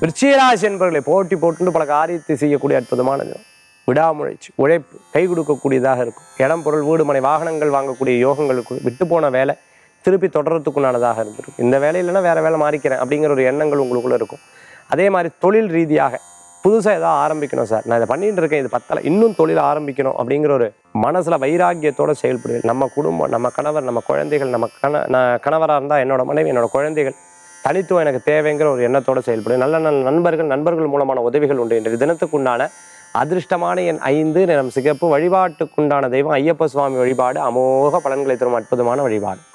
விருச்சிகராசி என்பவர்களை போட்டி போட்டு பல காரியத்தை செய்யக்கூடிய அற்புதமான தினம் விடாமுயற்சி உழைப்பு கை கொடுக்கக்கூடியதாக இருக்கும் இடம் பொருள் வீடு மனை வாகனங்கள் வாங்கக்கூடிய யோகங்களுக்கு விட்டு போன வேலை திருப்பி தொடர்றதுக்குண்டானதாக இருந்திருக்கும் இந்த வேலை இல்லைன்னா வேற வேலை மாறிக்கிறேன் அப்படிங்கிற ஒரு எண்ணங்கள் உங்களுக்குள்ள இருக்கும் அதே மாதிரி தொழில் ரீதியாக புதுசாக ஏதாவது ஆரம்பிக்கணும் சார் நான் இதை பண்ணிட்டு இருக்கேன் இது பத்தலை இன்னும் தொழில் ஆரம்பிக்கணும் அப்படிங்கிற ஒரு மனசில் வைராக்கியத்தோட செயல்படுவேன் நம்ம குடும்பம் நம்ம கணவர் நம்ம குழந்தைகள் நம்ம கண நான் கணவராக இருந்தால் என்னோட மனைவி என்னோட குழந்தைகள் தனித்துவம் எனக்கு தேவைங்கிற ஒரு எண்ணத்தோட செயல்படுவேன் நல்ல நல்ல நண்பர்கள் நண்பர்கள் மூலமான உதவிகள் உண்டு இன்றைய தினத்துக்குண்டான அதிர்ஷ்டமான என் ஐந்து நிறம் சிகப்பு வழிபாட்டுக்குண்டான தெய்வம் ஐயப்ப சுவாமி வழிபாடு அமோக பலன்களை தரும் அற்புதமான வழிபாடு